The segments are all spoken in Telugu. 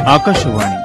ఆకాశవాణి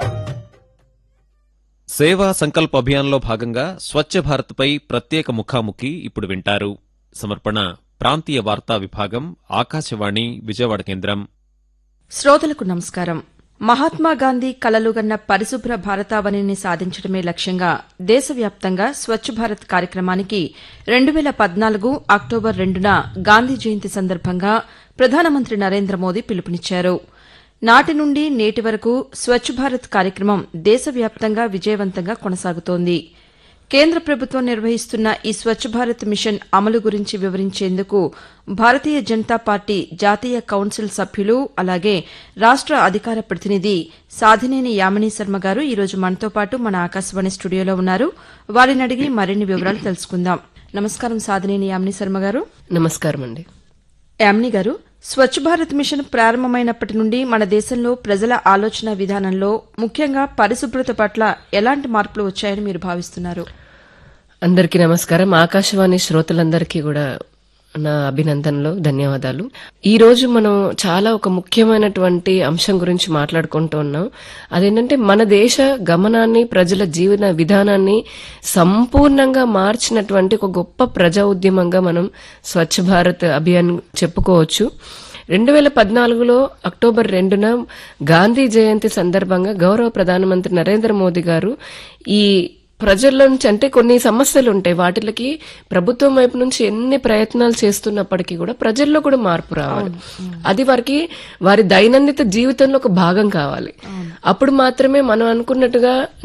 సేవా సంకల్ప్ అభియాన్లో భాగంగా స్వచ్ఛ భారత్పై ప్రత్యేక ముఖాముఖి ఇప్పుడు వింటారు సమర్పణ ప్రాంతీయ వార్తా విభాగం ఆకాశవాణి విజయవాడ కేంద్రం శ్రోతలకు నమస్కారం మహాత్మా గాంధీ కలలుగన్న పరిశుభ్ర భారతావనిని సాధించడమే లక్ష్యంగా దేశవ్యాప్తంగా స్వచ్ఛ భారత్ కార్యక్రమానికి రెండు వేల పద్నాలుగు అక్టోబర్ రెండున గాంధీ జయంతి సందర్భంగా ప్రధానమంత్రి నరేంద్ర మోదీ పిలుపునిచ్చారు నాటి నుండి నేటి వరకు స్వచ్ఛ భారత్ కార్యక్రమం దేశవ్యాప్తంగా విజయవంతంగా కొనసాగుతోంది కేంద్ర ప్రభుత్వం నిర్వహిస్తున్న ఈ స్వచ్ఛ భారత్ మిషన్ అమలు గురించి వివరించేందుకు భారతీయ జనతా పార్టీ జాతీయ కౌన్సిల్ సభ్యులు అలాగే రాష్ట అధికార ప్రతినిధి సాధినేని యామిని శర్మ గారు ఈరోజు మనతో పాటు మన ఆకాశవాణి స్టూడియోలో ఉన్నారు వారిని అడిగి మరిన్ని వివరాలు తెలుసుకుందాం నమస్కారం సాధినేని యామిని శర్మ గారు నమస్కారం అండి యామిని గారు స్వచ్ఛ భారత్ మిషన్ ప్రారంభమైనప్పటి నుండి మన దేశంలో ప్రజల ఆలోచన విధానంలో ముఖ్యంగా పరిశుభ్రత పట్ల ఎలాంటి మార్పులు వచ్చాయని మీరు భావిస్తున్నారు అందరికీ నమస్కారం ఆకాశవాణి శ్రోతలందరికీ కూడా నా అభినందనలు ధన్యవాదాలు ఈ రోజు మనం చాలా ఒక ముఖ్యమైనటువంటి అంశం గురించి మాట్లాడుకుంటూ ఉన్నాం అదేంటంటే మన దేశ గమనాన్ని ప్రజల జీవన విధానాన్ని సంపూర్ణంగా మార్చినటువంటి ఒక గొప్ప ప్రజా ఉద్యమంగా మనం స్వచ్ఛ భారత్ అభియాన్ చెప్పుకోవచ్చు రెండు వేల పద్నాలుగులో అక్టోబర్ రెండున గాంధీ జయంతి సందర్భంగా గౌరవ ప్రధానమంత్రి నరేంద్ర మోదీ గారు ఈ ప్రజల నుంచి అంటే కొన్ని సమస్యలు ఉంటాయి వాటికి ప్రభుత్వం వైపు నుంచి ఎన్ని ప్రయత్నాలు చేస్తున్నప్పటికీ కూడా ప్రజల్లో కూడా మార్పు రావాలి అది వారికి వారి దైనందిత జీవితంలో ఒక భాగం కావాలి అప్పుడు మాత్రమే మనం అనుకున్నట్టుగా